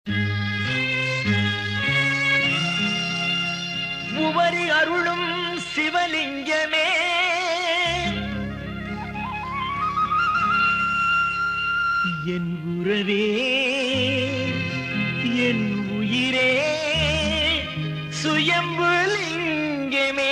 உவரி அருளும் சிவலிங்கமே என் உறவே என் உயிரே சுயம்பு லிங்கமே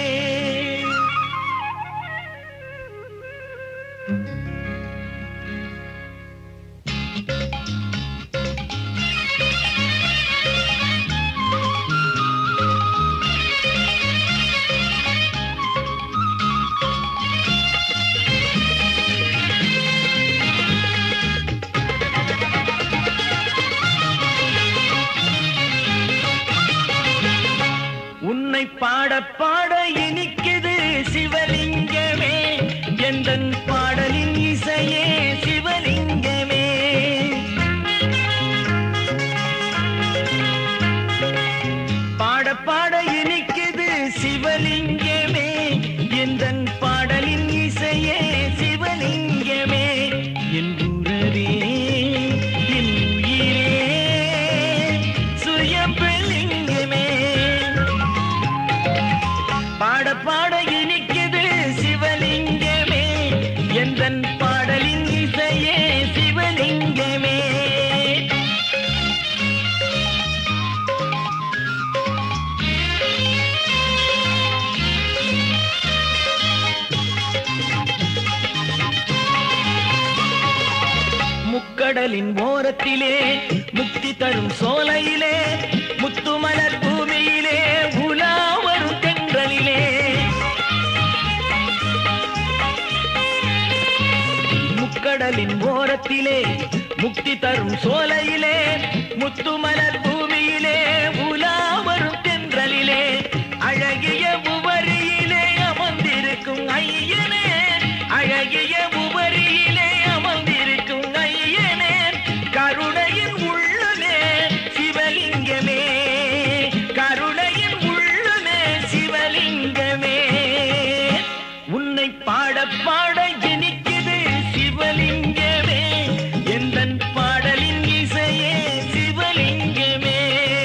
உன்னை பாட பாட இனிக்குது சிவலிங்கமே எந்தன் பாடலின் இசையே சிவலிங்கமே பாட பாட இனிக்குது சிவலிங்கமே எந்தன் பாடலின் இசையே சிவலிங்கமே என் உறவே என் உயிரே சுயம்பலிங்கமே பாட பாட இனிக்குது சிவலிங்கமே எந்தன் பாடலின் இசையே சிவலிங்கமே முக்கடலின் ஓரத்திலே முக்தி தரும் சோலையிலே முத்துமலர் பூமியிலே உலா வரும் தென்றலிலே முக்கடலின் ஓரத்திலே முக்தி தரும் சோலையிலே முத்துமலர் பூமியிலே உலா வரும் தென்றலிலே அழகிய உவரியிலே அமர்ந்திருக்கும் ஐயனே அழகிய உவரியிலே அமர்ந்திருக்கும் ஐயனே கருணையின் உள்ளமே சிவலிங்கமே கருணையின் உள்ளமே சிவலிங்கமே உன்னை பாட பாட இனிக்குது சிவலிங்கமே எந்தன் பாடலின் இசையே சிவலிங்கமே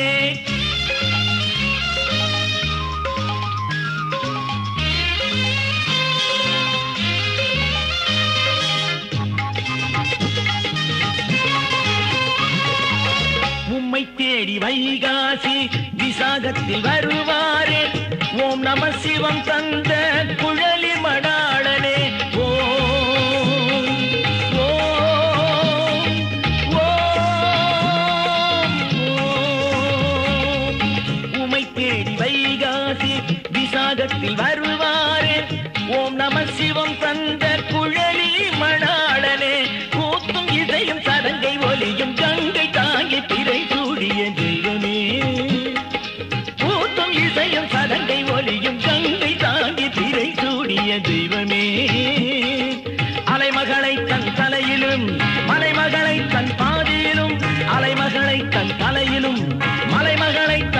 உம்மை தேடி வைகாசி விசாகத்தில் வருவாரே ஓம் நம சிவம் தந்த குழலி மடாளனே ஓம் ஓம் ஓம் ஓம் உமை தேடி வைகாசி விசாகத்தில் வருவாரே ஓம் நம சிவம் தந்த குழலி மணாளனே கூத்தும் இசையும் சதங்கை ஒலியும் கங்கை தாங்கி பிறை சூடிய தெய்வமே கூத்தும் இசையும் சதங்கை ஒலியும் கங்கை தாங்கி பிறை சூடிய தெய்வமே அலைமகளை தன் தலையிலும் மலைமகளை தன் பாதியிலும் அலைமகளை தன் தலையிலும் மலைமகளை தன்